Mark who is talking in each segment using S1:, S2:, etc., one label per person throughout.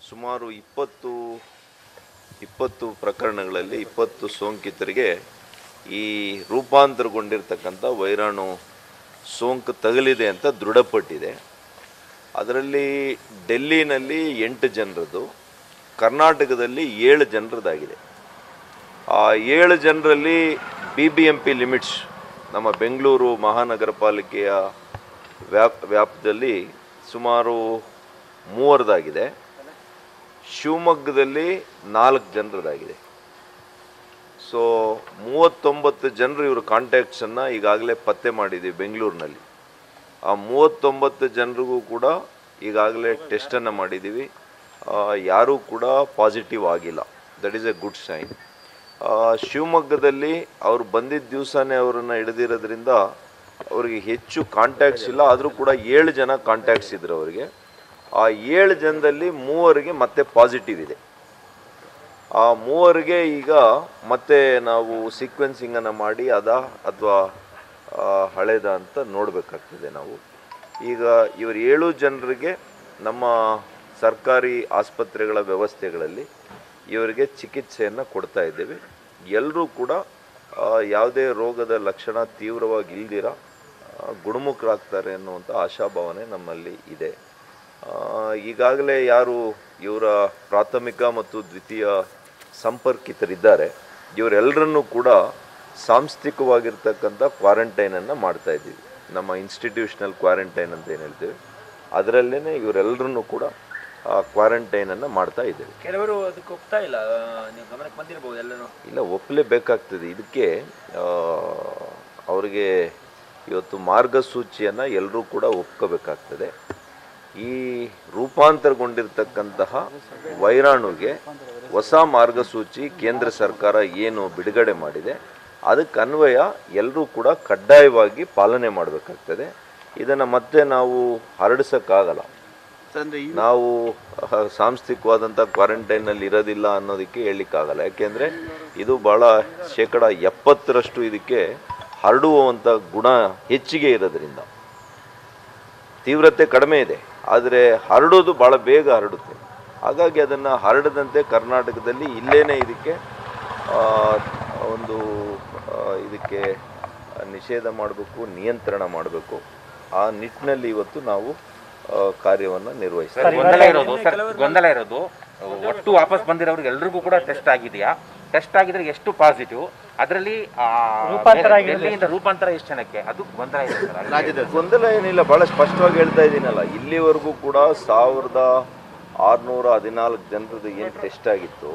S1: ಸುಮಾರು ಇಪ್ಪತ್ತು ಇಪ್ಪತ್ತು ಪ್ರಕರಣಗಳಲ್ಲಿ ಇಪ್ಪತ್ತು ಸೋಂಕಿತರಿಗೆ ಈ ರೂಪಾಂತರಗೊಂಡಿರ್ತಕ್ಕಂಥ ವೈರಾಣು ಸೋಂಕು ತಗಲಿದೆ ಅಂತ ದೃಢಪಟ್ಟಿದೆ ಅದರಲ್ಲಿ ಡೆಲ್ಲಿನಲ್ಲಿ ಎಂಟು ಜನರದ್ದು ಕರ್ನಾಟಕದಲ್ಲಿ ಏಳು ಜನರದ್ದಾಗಿದೆ ಆ ಏಳು ಜನರಲ್ಲಿ B B M P limits ನಮ್ಮ ಬೆಂಗಳೂರು ಮಹಾನಗರ ಪಾಲಿಕೆಯ ವ್ಯಾಪ್ ವ್ಯಾಪ್ತಿಯಲ್ಲಿ ಸುಮಾರು ಮೂವರದಾಗಿದೆ ಶಿವಮೊಗ್ಗದಲ್ಲಿ ನಾಲ್ಕು ಜನರದಾಗಿದೆ ಸೊ ಮೂವತ್ತೊಂಬತ್ತು ಜನರು ಇವ್ರ ಕಾಂಟ್ಯಾಕ್ಟ್ಸನ್ನು ಈಗಾಗಲೇ ಪತ್ತೆ ಮಾಡಿದ್ದೀವಿ ಬೆಂಗಳೂರಿನಲ್ಲಿ ಆ ಮೂವತ್ತೊಂಬತ್ತು ಜನರಿಗೂ ಕೂಡ ಈಗಾಗಲೇ ಟೆಸ್ಟನ್ನು ಮಾಡಿದ್ದೀವಿ ಆ, ಯಾರೂ ಕೂಡ ಪಾಸಿಟಿವ್ ಆಗಿಲ್ಲ that is a good sign ಶಿವಮೊಗ್ಗದಲ್ಲಿ ಅವ್ರು ಬಂದಿದ್ದ ದಿವಸನೇ ಅವರನ್ನು ಹಿಡಿದಿರೋದ್ರಿಂದ ಅವರಿಗೆ ಹೆಚ್ಚು ಕಾಂಟ್ಯಾಕ್ಟ್ಸ್ ಇಲ್ಲ ಆದರೂ ಕೂಡ ಏಳು ಜನ ಕಾಂಟ್ಯಾಕ್ಟ್ಸ್ ಇದ್ರು ಅವರಿಗೆ ಆ ಏಳು ಜನದಲ್ಲಿ ಮೂವರಿಗೆ ಮತ್ತೆ ಪಾಸಿಟಿವ್ ಇದೆ ಆ ಮೂವರಿಗೆ ಈಗ ಮತ್ತೆ ನಾವು ಸೀಕ್ವೆನ್ಸಿಂಗನ್ನು ಮಾಡಿ ಅದ ಅಥವಾ ಹಳೇದ ಅಂತ ನೋಡಬೇಕಾಗ್ತದೆ ನಾವು ಈಗ ಇವರು ಏಳು ಜನರಿಗೆ ನಮ್ಮ ಸರ್ಕಾರಿ ಆಸ್ಪತ್ರೆಗಳ ವ್ಯವಸ್ಥೆಗಳಲ್ಲಿ ಇವರಿಗೆ ಚಿಕಿತ್ಸೆಯನ್ನು ಕೊಡ್ತಾ ಇದ್ದೇವೆ ಎಲ್ಲರೂ ಕೂಡ ಆ, ಯಾವುದೇ ರೋಗದ ಲಕ್ಷಣ ತೀವ್ರವಾಗಿ ಇಲ್ದಿರ ಆ, ಗುಣಮುಖರಾಗ್ತಾರೆ ಅನ್ನುವಂಥ ಆಶಾಭಾವನೆ ನಮ್ಮಲ್ಲಿ ಇದೆ ಆ, ಈಗಾಗಲೇ ಯಾರು ಇವರ ಪ್ರಾಥಮಿಕ ಮತ್ತು ದ್ವಿತೀಯ ಸಂಪರ್ಕಿತರಿದ್ದಾರೆ ಇವರೆಲ್ಲರನ್ನೂ ಕೂಡ ಸಾಂಸ್ಥಿಕವಾಗಿರ್ತಕ್ಕಂಥ ಕ್ವಾರಂಟೈನನ್ನು ಮಾಡ್ತಾ ಇದ್ದೀವಿ ನಮ್ಮ ಇನ್ಸ್ಟಿಟ್ಯೂಷನಲ್ ಕ್ವಾರಂಟೈನ್ ಅಂತ ಏನು ಹೇಳ್ತೀವಿ ಅದರಲ್ಲೇ ಇವರೆಲ್ಲರನ್ನೂ ಕೂಡ ಕ್ವಾರಂಟೈನನ್ನು ಮಾಡ್ತಾ ಇದ್ದೇವೆ
S2: ಕೆಲವರು ಅದಕ್ಕೆ ಒಪ್ತಾ ಇಲ್ಲ ಆ, ನೀವು ಗಮನಕ್ಕೆ ಬಂದಿರಬಹುದು ಎಲ್ಲರೂ
S1: ಇಲ್ಲ ಒಪ್ಪಲೇಬೇಕಾಗ್ತದೆ ಇದಕ್ಕೆ ಆ, ಅವರಿಗೆ ಇವತ್ತು ಮಾರ್ಗಸೂಚಿಯನ್ನು ಎಲ್ಲರೂ ಕೂಡ ಒಪ್ಕೋಬೇಕಾಗ್ತದೆ ಈ ರೂಪಾಂತರಗೊಂಡಿರ್ತಕ್ಕಂತಹ ವೈರಾಣುಗೆ ಹೊಸ ಮಾರ್ಗಸೂಚಿ ಕೇಂದ್ರ ಸರ್ಕಾರ ಏನು ಬಿಡುಗಡೆ ಮಾಡಿದೆ ಅದಕ್ಕೆ ಅನ್ವಯ ಎಲ್ಲರೂ ಕೂಡ ಕಡ್ಡಾಯವಾಗಿ ಪಾಲನೆ ಮಾಡಬೇಕಾಗ್ತದೆ ಇದನ್ನು ಮತ್ತೆ ನಾವು ಹರಡಿಸೋಕ್ಕಾಗಲ್ಲ ನಾವು ಅಹ, ಸಾಂಸ್ಥಿಕವಾದಂಥ ಕ್ವಾರಂಟೈನಲ್ಲಿ ಇರೋದಿಲ್ಲ ಅನ್ನೋದಕ್ಕೆ ಹೇಳಲಿಕ್ಕಾಗಲ್ಲ ಯಾಕೆಂದರೆ ಇದು ಭಾಳ ಶೇಕಡ ಎಪ್ಪತ್ತರಷ್ಟು ಇದಕ್ಕೆ ಹರಡುವಂಥ ಗುಣ ಹೆಚ್ಚಿಗೆ ಇರೋದ್ರಿಂದ ತೀವ್ರತೆ ಕಡಿಮೆ ಇದೆ ಆದರೆ ಹರಡೋದು ಭಾಳ ಬೇಗ ಹರಡುತ್ತೆ ಹಾಗಾಗಿ ಅದನ್ನು ಹರಡದಂತೆ ಕರ್ನಾಟಕದಲ್ಲಿ ಇಲ್ಲೇನೆ ಇದಕ್ಕೆ ಆ, ಒಂದು ಆ, ಇದಕ್ಕೆ ನಿಷೇಧ ಮಾಡಬೇಕು ನಿಯಂತ್ರಣ ಮಾಡಬೇಕು ಆ ನಿಟ್ಟಿನಲ್ಲಿ ಇವತ್ತು ನಾವು ಕಾರ್ಯವನ್ನು ನಿರ್ವಹಿಸ್ತಾ ಇದ್ದೀವಿ.
S3: ಗೊಂದಲ ಇರೋದು ಸರ್ ಗೊಂದಲ ಇರೋದು ಒಟ್ಟು ವಾಪಸ್ ಬಂದಿರೋರಿಗೆ ಎಲ್ರಿಗೂ ಕೂಡ ಟೆಸ್ಟ್ ಆಗಿದೆಯಾ ಟೆಸ್ಟ್ ಆಗಿದ್ರೆ ಎಷ್ಟು ಪಾಸಿಟಿವ್ ಅದರಲ್ಲಿ ಡೆಲ್ಲಿಯಿಂದ ರೂಪಾಂತರ ಎಷ್ಟು ಜನಕ್ಕೆ ಅದು ಗೊಂದಲ ಇದೆ ಸರ್
S1: ಗೊಂದಲ ಏನಿಲ್ಲ ಭಾಳ ಸ್ಪಷ್ಟವಾಗಿ ಹೇಳ್ತಾ ಇದ್ದೀನಲ್ಲ ಇಲ್ಲಿವರೆಗೂ ಕೂಡ ಸಾವಿರದ ಆರುನೂರ ಹದಿನಾಲ್ಕು ಜನರದ್ದು ಏನು ಟೆಸ್ಟ್ ಆಗಿತ್ತು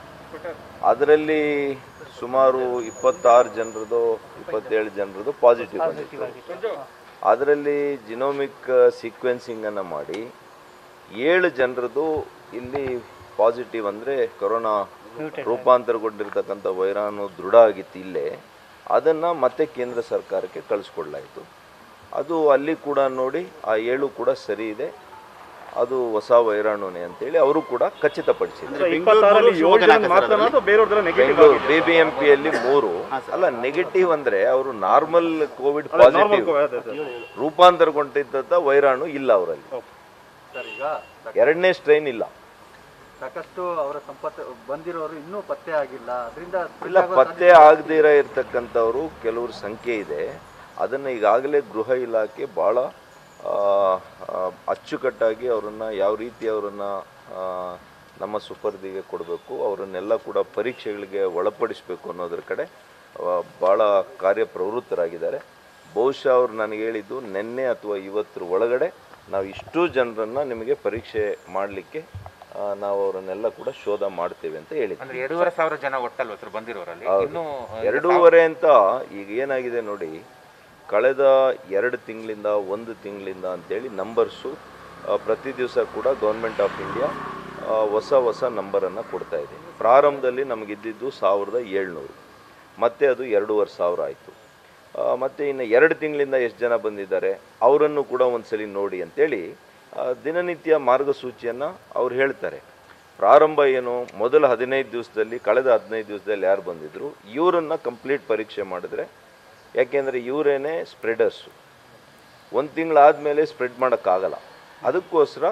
S1: ಅದರಲ್ಲಿ ಸುಮಾರು ಇಪ್ಪತ್ತಾರು ಜನರದು ಇಪ್ಪತ್ತೇಳು ಜನರದು ಪಾಸಿಟಿವ್ ಬಂದಿತ್ತು ಅದರಲ್ಲಿ ಜಿನೋಮಿಕ್ ಸೀಕ್ವೆನ್ಸಿಂಗನ್ನು ಮಾಡಿ ಏಳು ಜನರದು ಇಲ್ಲಿ ಪಾಸಿಟಿವ್ ಅಂದರೆ ಕೊರೋನಾ ರೂಪಾಂತರಗೊಂಡಿರ್ತಕ್ಕಂಥ ವೈರಾಣು ದೃಢ ಆಗಿತ್ತು ಇಲ್ಲೇ ಅದನ್ನು ಮತ್ತೆ ಕೇಂದ್ರ ಸರ್ಕಾರಕ್ಕೆ ಕಳಿಸ್ಕೊಡ್ಲಾಯಿತು ಅದು ಅಲ್ಲಿ ಕೂಡ ನೋಡಿ ಆ ಏಳು ಕೂಡ ಸರಿ ಇದೆ ಅದು ಹೊಸ ವೈರಾಣುನೇ ಅಂತೇಳಿ ಅವರು ಕೂಡ ಖಚಿತಪಡಿಸಿದ್ದಾರೆ
S4: ಇಪ್ಪತ್ತಾರಲ್ಲಿ ಏಳು ಜನ ಮಾತ್ರ ಅಥವಾ ಬೇರೆಯವ್ರದ್ದೆಲ್ಲ negative
S1: Bengaluru B B M ಪಿಯಲ್ಲಿ ಮೂರು ಅಲ್ಲ ನೆಗೆಟಿವ್ ಅಂದ್ರೆ ಅವರು ನಾರ್ಮಲ್ ಕೋವಿಡ್ ಪಾಸಿಟಿವ್ ರೂಪಾಂತರಗೊಂಡಿದ್ದ ವೈರಾಣು ಇಲ್ಲ ಅವರಲ್ಲಿ
S5: ಸರ್ ಈಗ
S1: ಎರಡನೇ ಸ್ಟ್ರೈನ್ ಇಲ್ಲ
S5: ಸಾಕಷ್ಟು ಅವರ ಸಂಪತ್ತು ಬಂದಿರೋರು ಇನ್ನೂ ಪತ್ತೆ ಆಗಿಲ್ಲ ಅದರಿಂದ
S1: ಇಲ್ಲ ಪತ್ತೆ ಆಗದಿರ ಇರ್ತಕ್ಕಂಥವ್ರು ಕೆಲವ್ರ ಸಂಖ್ಯೆ ಇದೆ ಅದನ್ನು ಈಗಾಗಲೇ ಗೃಹ ಇಲಾಖೆ ಭಾಳ ಆ, ಆ, ಅಚ್ಚುಕಟ್ಟಾಗಿ ಅವರನ್ನು ಯಾವ ರೀತಿ ಅವರನ್ನು ನಮ್ಮ ಸುಪರ್ದಿಗೆ ಕೊಡಬೇಕು ಅವರನ್ನೆಲ್ಲ ಕೂಡ ಪರೀಕ್ಷೆಗಳಿಗೆ ಒಳಪಡಿಸಬೇಕು ಅನ್ನೋದ್ರ ಕಡೆ ಆ, ಭಾಳ ಕಾರ್ಯಪ್ರವೃತ್ತರಾಗಿದ್ದಾರೆ ಬಹುಶಃ ಅವ್ರು ನನಗೆ ಹೇಳಿದ್ದು ನಿನ್ನೆ ಅಥವಾ ಇವತ್ತರ ಒಳಗಡೆ ನಾವು ಇಷ್ಟು ಜನರನ್ನು ನಿಮಗೆ ಪರೀಕ್ಷೆ ಮಾಡಲಿಕ್ಕೆ ನಾವು ಅವರನ್ನೆಲ್ಲ ಕೂಡ ಶೋಧ ಮಾಡ್ತೇವೆ ಅಂತ ಹೇಳಿದ್ವಿ
S3: ಅಂದ್ರೆ ಎರಡೂವರೆ ಸಾವಿರ ಜನ ಒಟ್ಟಲ್ವ ಸರ್ ಬಂದಿರೋರಲ್ಲಿ ಇನ್ನು
S1: ಎರಡೂವರೆ ಅಂತ ಈಗ ಏನಾಗಿದೆ ನೋಡಿ ಕಳೆದ ಎರಡು ತಿಂಗಳಿಂದ ಒಂದು ತಿಂಗಳಿಂದ ಅಂತೇಳಿ ನಂಬರ್ಸು ಪ್ರತಿ ದಿವಸ ಕೂಡ ಗೌರ್ಮೆಂಟ್ ಆಫ್ ಇಂಡಿಯಾ ಹೊಸ ಹೊಸ ನಂಬರನ್ನು ಕೊಡ್ತಾ ಇದೆ ಪ್ರಾರಂಭದಲ್ಲಿ ನಮಗಿದ್ದಿದ್ದು ಸಾವಿರದ ಏಳ್ನೂರು ಮತ್ತೆ ಅದು ಎರಡೂವರೆ ಸಾವಿರ ಆಯಿತು ಮತ್ತು ಇನ್ನು ಎರಡು ತಿಂಗಳಿಂದ ಎಷ್ಟು ಜನ ಬಂದಿದ್ದಾರೆ ಅವರನ್ನು ಕೂಡ ಒಂದ್ಸಲಿ ನೋಡಿ ಅಂತೇಳಿ ಆ, ದಿನನಿತ್ಯ ಮಾರ್ಗಸೂಚಿಯನ್ನು ಅವ್ರು ಹೇಳ್ತಾರೆ ಪ್ರಾರಂಭ ಏನು ಮೊದಲ ಹದಿನೈದು ದಿವಸದಲ್ಲಿ ಕಳೆದ ಹದಿನೈದು ದಿವಸದಲ್ಲಿ ಯಾರು ಬಂದಿದ್ರು ಇವರನ್ನು ಕಂಪ್ಲೀಟ್ ಪರೀಕ್ಷೆ ಮಾಡಿದ್ರೆ ಯಾಕೆಂದರೆ ಇವರೇನೆ ಸ್ಪ್ರೆಡರ್ಸು ಒಂದು ತಿಂಗಳಾದಮೇಲೆ ಸ್ಪ್ರೆಡ್ ಮಾಡೋಕ್ಕಾಗಲ್ಲ ಅದಕ್ಕೋಸ್ಕರ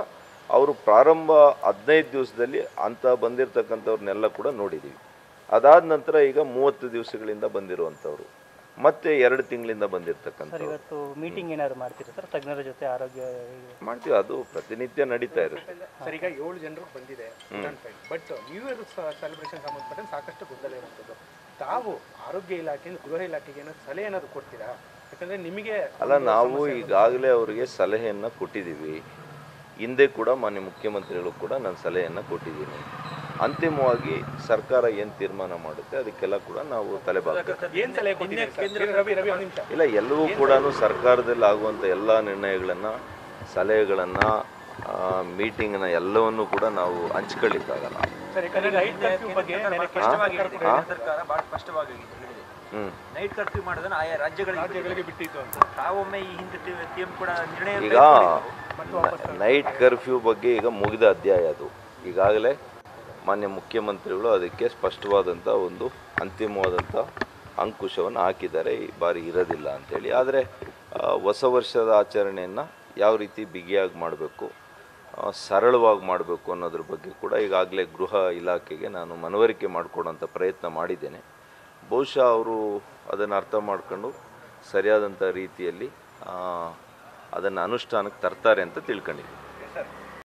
S1: ಅವರು ಪ್ರಾರಂಭ ಹದಿನೈದು ದಿವಸದಲ್ಲಿ ಅಂತ ಬಂದಿರತಕ್ಕಂಥವ್ರನ್ನೆಲ್ಲ ಕೂಡ ನೋಡಿದ್ದೀವಿ ಅದಾದ ನಂತರ ಈಗ ಮೂವತ್ತು ದಿವಸಗಳಿಂದ ಬಂದಿರುವಂಥವ್ರು ಮತ್ತೆ ಎರಡು ತಿಂಗಳಿಂದ
S6: ಸರ್
S1: ಬಂದಿರತಕ್ಕಂಥವ್ರು
S6: ಇವತ್ತು ಮೀಟಿಂಗ್ ಏನಾದ್ರು ಮಾಡ್ತೀರಾ ಸರ್ ತಜ್ಞರ ಜೊತೆ ಆರೋಗ್ಯ
S1: ಮಾಡ್ತೀವಿ ಅದು ಪ್ರತಿನಿತ್ಯ ನಡೀತಾ ಇರುತ್ತೆ
S7: ಸರ್ ಈಗ ಏಳು ಜನರು ಬಂದಿದೆ ಬಟ್ ನ್ಯೂ ಇಯರ್ ಸೆಲೆಬ್ರೇಷನ್ ಸಂಬಂಧಪಟ್ಟಂತೆ ಸಾಕಷ್ಟು ಗೊಂದಲ ಇರುವಂಥದ್ದು ತಾವು ಆರೋಗ್ಯ ಇಲಾಖೆಯಿಂದ ಗೃಹ ಇಲಾಖೆಗೆ ಏನಾದ್ರು ಸಲಹೆ ಏನಾದ್ರು ಕೊಡ್ತೀರಾ ಯಾಕಂದ್ರೆ ನಿಮಗೆ
S1: ಅಲ್ಲ ನಾವು ಈಗಾಗಲೇ ಅವರಿಗೆ ಸಲಹೆಯನ್ನು ಕೊಟ್ಟಿದ್ದೀವಿ ಹಿಂದೆ ಕೂಡ ಮಾನ್ಯ ಮುಖ್ಯಮಂತ್ರಿಗಳು ಕೂಡ ನಾನು ಸಲಹೆಯನ್ನು ಕೊಟ್ಟಿದ್ದೀನಿ ಅಂತಿಮವಾಗಿ ಸರ್ಕಾರ ಏನು ತೀರ್ಮಾನ ಮಾಡುತ್ತೆ ಅದಕ್ಕೆಲ್ಲ ಕೂಡ ನಾವು ತಲೆಬಾಗಬೇಕು
S7: ಏನ್ ಸಲಹೆ ಕೊಟ್ಟಿದ್ದೀರಿ ಸರ್? ರವಿ ರವಿ ಒಂದು ನಿಮಿಷ
S1: ಇಲ್ಲ ಎಲ್ಲವೂ ಕೂಡ ಸರ್ಕಾರದಲ್ಲಿ ಆಗುವಂಥ ಎಲ್ಲ ನಿರ್ಣಯಗಳನ್ನು ಸಲಹೆಗಳನ್ನು ಮೀಟಿಂಗ್ನ ಎಲ್ಲವನ್ನೂ ಕೂಡ ನಾವು ಹಂಚ್ಕೊಳ್ಳಿಕ್ಕಾಗಲ್ಲ
S7: ಸರ್ ಯಾಕಂದ್ರೆ ನೈಟ್ ಕರ್ಫ್ಯೂ ಬಗ್ಗೆ ನೆನೆ
S2: ಸ್ಪಷ್ಟವಾಗಿ
S1: ಹಾ?
S2: ಕೇಂದ್ರ ಸರ್ಕಾರ ಬಹಳ ಸ್ಪಷ್ಟವಾಗಿ ಹೇಳಿದೆ
S1: ಹ್ಞೂ
S2: ನೈಟ್ ಕರ್ಫ್ಯೂ ಮಾಡೋದನ್ನ ಆಯಾ ರಾಜ್ಯಗಳಿಗೆ
S7: ರಾಜ್ಯಗಳಿಗೆ ಬಿಟ್ಟಿತ್ತು ಅಂತ
S2: ತಾವೊಮ್ಮೆ ಈ ಹಿಂದೆ ಟಿಎಂ ಕೂಡ ನಿರ್ಣಯ
S1: ಈಗ ನೈಟ್ ಕರ್ಫ್ಯೂ ಬಗ್ಗೆ ಈಗ ಮುಗಿದ ಅಧ್ಯಾಯ ಅದು ಈಗಾಗಲೇ ಮಾನ್ಯ ಮುಖ್ಯಮಂತ್ರಿಗಳು ಅದಕ್ಕೆ ಸ್ಪಷ್ಟವಾದಂಥ ಒಂದು ಅಂತಿಮವಾದಂಥ ಅಂಕುಶವನ್ನು ಹಾಕಿದ್ದಾರೆ ಈ ಬಾರಿ ಇರೋದಿಲ್ಲ ಅಂಥೇಳಿ ಆದರೆ ಆ, ಹೊಸ ವರ್ಷದ ಆಚರಣೆಯನ್ನು ಯಾವ ರೀತಿ ಬಿಗಿಯಾಗಿ ಮಾಡಬೇಕು ಸರಳವಾಗಿ ಮಾಡಬೇಕು ಅನ್ನೋದ್ರ ಬಗ್ಗೆ ಕೂಡ ಈಗಾಗಲೇ ಗೃಹ ಇಲಾಖೆಗೆ ನಾನು ಮನವರಿಕೆ ಮಾಡಿಕೊಡೋಂಥ ಪ್ರಯತ್ನ ಮಾಡಿದ್ದೇನೆ ಬಹುಶಃ ಅವರು ಅದನ್ನು ಅರ್ಥ ಮಾಡ್ಕೊಂಡು ಸರಿಯಾದಂಥ ರೀತಿಯಲ್ಲಿ ಅದನ್ನು ಅನುಷ್ಠಾನಕ್ಕೆ ತರ್ತಾರೆ ಅಂತ ತಿಳ್ಕೊಂಡಿದ್ದೀನಿ